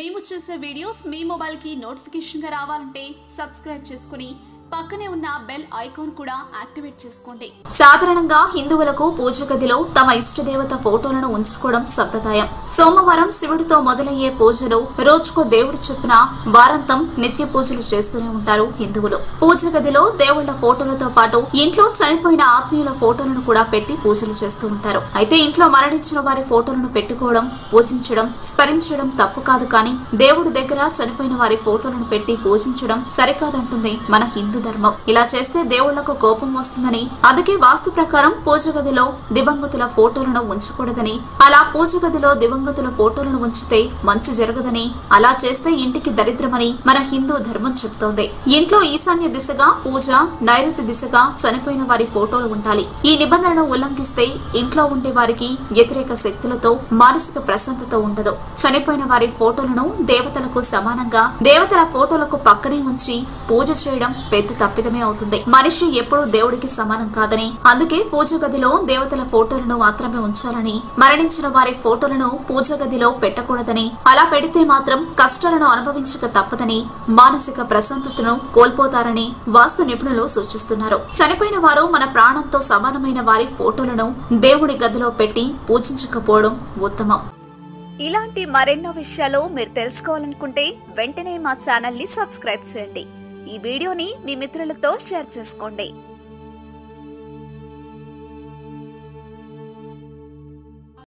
మేము చేసే వీడియోస్ మీ మొబైల్కి నోటిఫికేషన్గా రావాలంటే సబ్స్క్రైబ్ చేసుకుని పక్కనే ఉన్న బెల్ ఐకాన్ కూడా యాక్టివేట్ చేసుకోండి సాధారణంగా హిందువులకు పూజ గదిలో తమ ఇష్టదేవత ఫోటోలను ఉంచుకోవడం సంప్రదాయం సోమవారం శివుడితో మొదలయ్యే పూజలు రోజుకో దేవుడు చొప్పున వారాంతం నిత్య పూజలు చేస్తూనే ఉంటారు హిందువులు పూజ గదిలో దేవుళ్ల ఫోటోలతో పాటు ఇంట్లో చనిపోయిన ఆత్మీయుల ఫోటోలను కూడా పెట్టి పూజలు చేస్తూ ఉంటారు అయితే ఇంట్లో మరణించిన వారి ఫోటోలను పెట్టుకోవడం పూజించడం స్మరించడం తప్పు కాదు కానీ దేవుడి దగ్గర చనిపోయిన వారి ఫోటోలను పెట్టి పూజించడం సరికాదంటుంది మన హిందూ ధర్మం ఇలా చేస్తే దేవుళ్లకు కోపం వస్తుందని అందుకే వాస్తు ప్రకారం పూజ గదిలో దివంగతుల ఫోటోలను ఉంచకూడదని అలా పూజ గదిలో దివంగతుల ఫోటోలను ఉంచితే మంచి జరగదని అలా చేస్తే ఇంటికి దరిద్రమని మన హిందూ ధర్మం చెబుతోంది ఇంట్లో ఈశాన్య దిశగా పూజ నైరుతి దిశగా చనిపోయిన వారి ఫోటోలు ఉండాలి ఈ నిబంధనను ఉల్లంఘిస్తే ఇంట్లో ఉండే వారికి వ్యతిరేక శక్తులతో మానసిక ప్రశాంతత ఉండదు చనిపోయిన వారి ఫోటోలను దేవతలకు సమానంగా దేవతల ఫోటోలకు పక్కనే ఉంచి పూజ చేయడం పెద్ద తప్పిదమే అవుతుంది మనిషి ఎప్పుడూ దేవుడికి సమానం కాదని అందుకే పూజ గదిలో దేవతల ఫోటోలను మాత్రమే ఉంచాలని మరణించిన వారి ఫోటోలను పూజ గదిలో పెట్టకూడదని అలా పెడితే మాత్రం కష్టాలను అనుభవించక తప్పదని మానసిక ప్రశాంతతను కోల్పోతారని వాస్తు నిపుణులు సూచిస్తున్నారు చనిపోయిన వారు మన ప్రాణంతో సమానమైన వారి ఫోటోలను దేవుడి గదిలో పెట్టి పూజించకపోవడం ఉత్తమం ఇలాంటి మరెన్నో విషయాలు మీరు తెలుసుకోవాలనుకుంటే వెంటనే మా ఛానల్ ని సబ్స్క్రైబ్ చేయండి ఈ వీడియోని మీ మిత్రులతో షేర్ చేసుకోండి